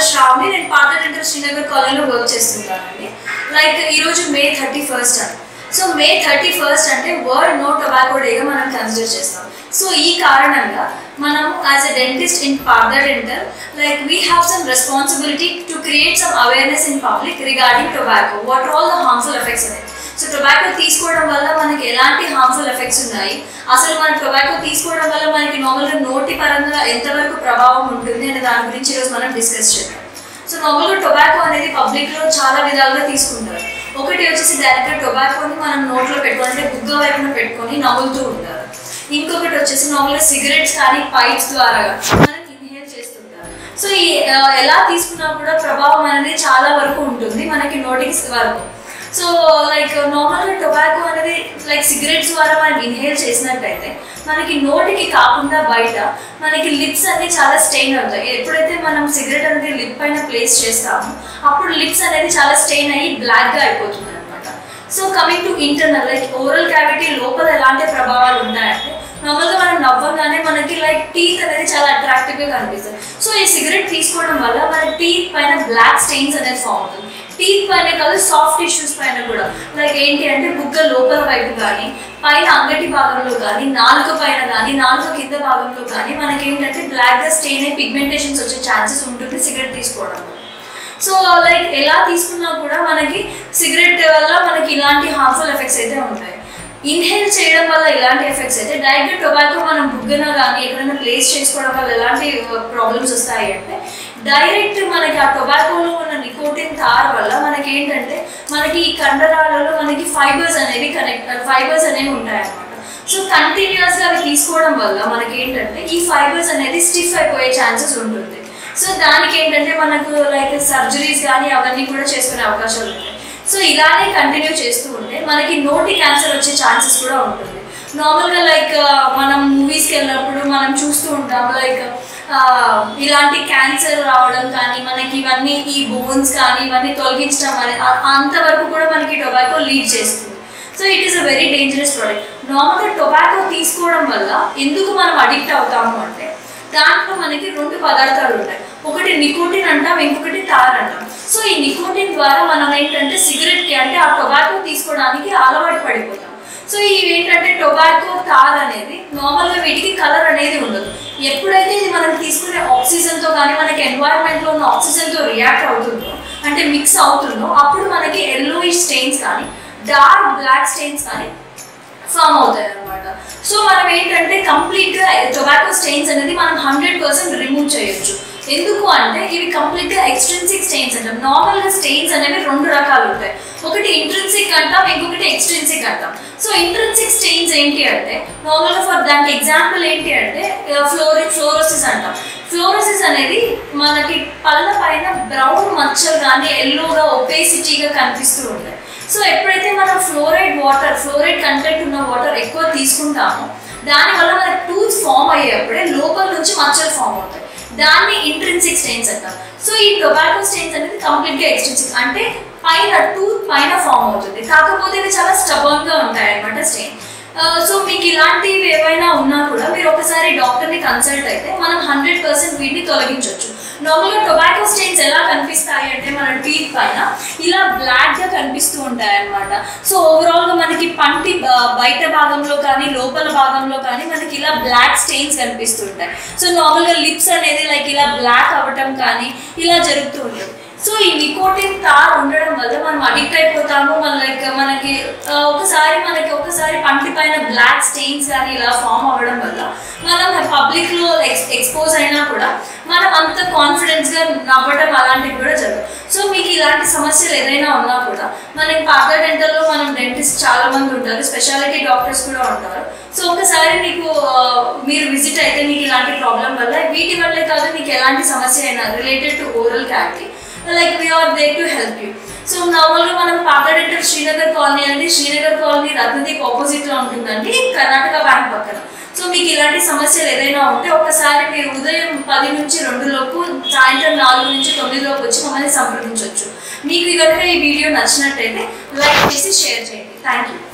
శ్రావణి నేను పాత డెంటల్ శ్రీనగర్ కాలేజ్లో వర్క్ చేస్తుంటానండి లైక్ ఈరోజు మే థర్టీ ఫస్ట్ అని సో మే థర్టీ ఫస్ట్ అంటే వరల్డ్ నో టొబాకో డేగా మనం కన్సిడర్ చేస్తాం సో ఈ కారణంగా మనం యాజ్ ఎ డెంటిస్ట్ ఇన్ పార్ద dental like we have some responsibility to create some awareness in public regarding tobacco what are all the harmful effects అనేది so tobacco తీసుకోవడం వల్ల మనకి ఎలాంటి హార్మ్ఫుల్ ఎఫెక్ట్స్ ఉన్నాయి అసలు మన టొబాకో తీసుకోవడం వల్ల మనకి నార్మల్గా నోటి పరంగా ఎంతవరకు ప్రభావం ఉంటుంది అనే దాని గురించి ఈరోజు మనం డిస్కస్ చేద్దాం సో నార్మల్గా టొబాకో అనేది పబ్లిక్లో చాలా విధాలుగా తీసుకుంటారు ఒకటి వచ్చేసి డైరెక్ట్ టొబాకోని మనం నోట్లో పెట్టుకొని అంటే బుగ్గ వైపున పెట్టుకొని నవ్వులుతూ ఉంటారు ఇంకొకటి వచ్చేసి నార్మల్గా సిగరెట్స్ కానీ పైప్స్ ద్వారా మనం ఇన్హేల్ చేస్తుంటారు సో ఈ ఆ, ఎలా తీసుకున్నా కూడా ప్రభావం అనేది చాలా వరకు ఉంటుంది మనకి నోటికి వరకు సో లైక్ నార్మల్గా టొబాకో అనేది లైక్ సిగరెట్స్ ద్వారా మనం ఇన్హేల్ చేసినట్టయితే మనకి నోటికి కాకుండా బయట మనకి లిప్స్ అన్ని చాలా స్టెయిన్ అవుతాయి ఎప్పుడైతే మనం సిగరెట్ అనేది లిప్ పైన ప్లేస్ చేస్తామో అప్పుడు లిప్స్ అనేది చాలా స్టెయిన్ అయ్యి బ్లాక్గా అయిపోతుంది అనమాట so coming to internal like oral cavity లోపల ఎలాంటి ప్రభావాలు ఉన్నాయంటే నార్మల్గా మనం నవ్వగానే మనకి లైక్ టీత్ అనేది చాలా అట్రాక్టివ్గా కనిపిస్తుంది సో ఈ సిగరెట్ తీసుకోవడం వల్ల మన టీత్ పైన బ్లాక్ స్టెయిన్స్ అనేది ఫామ్ అవుతుంది టీత్ పైన కాదు సాఫ్ట్ టిష్యూస్ పైన కూడా లైక్ ఏంటి అంటే బుగ్గ లోపల వైపు కానీ పైన అంగటి భాగంలో కానీ నాలుక పైన కానీ నాలుక కింద భాగంలో కానీ మనకి ఏంటంటే బ్లాక్గా స్టెయిన్ అయ్యి పిగ్మెంటేషన్స్ వచ్చే ఛాన్సెస్ ఉంటుంది సిగరెట్ తీసుకోవడం వల్ల సో లైక్ ఎలా తీసుకున్నా కూడా మనకి సిగరెట్ వల్ల మనకి ఇలాంటి హార్మ్ఫుల్ ఎఫెక్ట్స్ అయితే ఉంటాయి ఇన్హేల్ చేయడం వల్ల ఇలాంటి ఎఫెక్ట్స్ అయితే డైరెక్ట్ టొబాకో మనం బుగ్గన కానీ ఎక్కడైనా ప్లేస్ చేసుకోవడం వల్ల ఎలాంటి ప్రాబ్లమ్స్ వస్తాయి అంటే డైరెక్ట్ మనకి ఆ టొబాకోలో ఉన్న నికోటిన్ తార్ వల్ల మనకి ఏంటంటే మనకి ఈ కండరాలలో మనకి ఫైబర్స్ అనేవి కనెక్ట్ ఫైబర్స్ అనేవి ఉంటాయి అన్నమాట సో కంటిన్యూస్గా అవి తీసుకోవడం వల్ల మనకి ఏంటంటే ఈ ఫైబర్స్ అనేది స్టిఫ్ అయిపోయే ఛాన్సెస్ ఉంటుంది సో దానికి ఏంటంటే మనకు లైక్ సర్జరీస్ కానీ అవన్నీ కూడా చేసుకునే అవకాశాలు ఉంటాయి సో ఇలానే కంటిన్యూ చేస్తూ ఉంటే మనకి నోటి క్యాన్సర్ వచ్చే ఛాన్సెస్ కూడా ఉంటుంది నార్మల్గా లైక్ మనం మూవీస్కి వెళ్ళినప్పుడు మనం చూస్తూ ఉంటాం లైక్ ఇలాంటి క్యాన్సర్ రావడం కానీ మనకి ఇవన్నీ ఈ బోన్స్ కానీ ఇవన్నీ తొలగించడం అనేది అ- అంతవరకు కూడా మనకి టొబాకో లీడ్ చేస్తుంది so it is a very dangerous product నార్మల్గా టొబాకో తీసుకోవడం వల్ల ఎందుకు మనం అడిక్ట్ అవుతాము అంటే దాంట్లో మనకి రెండు పదార్థాలు ఉంటాయి ఒకటి నికోటిన్ అంటాం ఇంకొకటి తార్ అంటాం సో ఈ నికోటిన్ ద్వారా మనం ఏంటంటే సిగరెట్కి అంటే ఆ టొబాకో తీసుకోవడానికి అలవాటు పడిపోతాం సో ఇవి ఏంటంటే టొబాకో తార్ అనేది నార్మల్గా వీటికి కలర్ అనేది ఉండదు ఎప్పుడైతే ఇది మనం తీసుకునే ఆక్సిజన్తో కానీ మనకి ఎన్వైరన్మెంట్లో ఉన్న ఆక్సిజన్తో రియాక్ట్ అవుతుందో అంటే మిక్స్ అవుతుందో అప్పుడు మనకి ఎల్లోయిష్ స్టెయిన్స్ కానీ డార్క్ బ్లాక్ స్టెయిన్స్ కానీ ఫామ్ అవుతాయి అనమాట సో మనం ఏంటంటే కంప్లీట్గా టొబాకో స్టెయిన్స్ అనేది మనం హండ్రెడ్ పర్సెంట్ రిమూవ్ చేయొచ్చు ఎందుకు అంటే ఇవి కంప్లీట్గా ఎక్స్ట్రెన్సిక్ స్టెయిన్స్ అంటాం నార్మల్గా స్టెయిన్స్ అనేవి రెండు రకాలు ఉంటాయి ఒకటి ఇంట్రెన్సిక్ అంటాం ఇంకొకటి ఎక్స్ట్రెన్సిక్ అంటాం సో ఇంట్రెన్సిక్ స్టెయిన్స్ ఏంటి అంటే నార్మల్గా ఫర్ దానికి ఎగ్జాంపుల్ ఏంటి అంటే ఫ్లోరిక్ ఫ్లోరోసిస్ అంటాం ఫ్లోరోసిస్ అనేది మనకి పళ్ళ పైన బ్రౌన్ మచ్చలు కానీ ఎల్లోగా ఒపేసిటీగా కనిపిస్తూ ఉంటాయి సో ఎప్పుడైతే మనం ఫ్లోరైడ్ వాటర్ ఫ్లోరైడ్ కంటెంట్ ఉన్న వాటర్ ఎక్కువ తీసుకుంటామో దానివల్ల మనకి టూత్ ఫామ్ అయ్యేప్పుడే లోపల నుంచి మచ్చలు ఫామ్ అవుతాయి దాన్ని ఇంట్రెన్సిక్ స్టెయిన్స్ అంటాం సో ఈ టొబాకో స్టెయిన్స్ అనేది కంప్లీట్గా ఎక్స్ట్రెన్సిక్ అంటే పైన టూత్ పైన ఫామ్ అవుతుంది కాకపోతే ఇవి చాలా స్టబర్న్గా ఉంటాయి అనమాట స్టెయిన్ సో మీకు ఇలాంటివి ఏవైనా ఉన్నా కూడా మీరు ఒకసారి డాక్టర్ని కన్సల్ట్ అయితే మనం హండ్రెడ్ పర్సెంట్ వీటిని తొలగించవచ్చు నార్మల్గా టొబాకో స్టెయిన్స్ ఎలా కనిపిస్తాయి అంటే మన టీత్ పైన ఇలా బ్లాక్గా కనిపిస్తూ ఉంటాయి అన్నమాట సో ఓవరాల్గా మనకి పంటి బ- బయట భాగంలో కానీ లోపల భాగంలో కానీ మనకి ఇలా బ్లాక్ స్టెయిన్స్ కనిపిస్తుంటాయి సో నార్మల్గా లిప్స్ అనేది లైక్ ఇలా బ్లాక్ అవ్వటం కానీ ఇలా జరుగుతూ ఉంటుంది సో ఈ నికోటిన్ తార్ ఉండడం వల్ల మనం అడిక్ట్ అయిపోతాము మన లైక్ మనకి ఆ, ఒకసారి మనకి ఒకసారి పంటి పైన బ్లాక్ స్టెయిన్స్ కానీ ఇలా ఫామ్ అవ్వడం వల్ల మనం పబ్లిక్లో ఎక్స్ ఎక్స్పోజ్ అయినా కూడా మనం అంత కాన్ఫిడెన్స్గా నవ్వడం అలాంటివి కూడా జరగదు సో మీకు ఇలాంటి సమస్యలు ఏదైనా ఉన్నా కూడా మనకి పాత డెంటల్లో మనం డెంటిస్ట్ చాలా మంది ఉంటారు స్పెషాలిటీ డాక్టర్స్ కూడా ఉంటారు సో ఒకసారి మీకు ఆ, మీరు విజిట్ అయితే మీకు ఇలాంటి ప్రాబ్లం వల్ల వీటి వల్లే కాదు మీకు ఎలాంటి సమస్య అయినా related to oral cavity like we're there to help you so నార్మల్గా మనం పాత డెంటల్ శ్రీనగర్ కాలనీ అనేది శ్రీనగర్ కాలనీ రత్నదీప్ ఆపోజిట్లో ఉంటుందండి కర్ణాటక బ్యాంక్ పక్కన సో మీకు ఇలాంటి సమస్యలు ఏదైనా ఉంటే ఒకసారి మీరు ఉదయం పది నుంచి రెండు లోపు సాయంత్రం నాలుగు నుంచి తొమ్మిది లోపు వచ్చి మమ్మల్ని సంప్రదించవచ్చు మీకు కనుక ఈ వీడియో నచ్చినట్టయితే లైక్ చేసి షేర్ చేయండి థ్యాంక్ యూ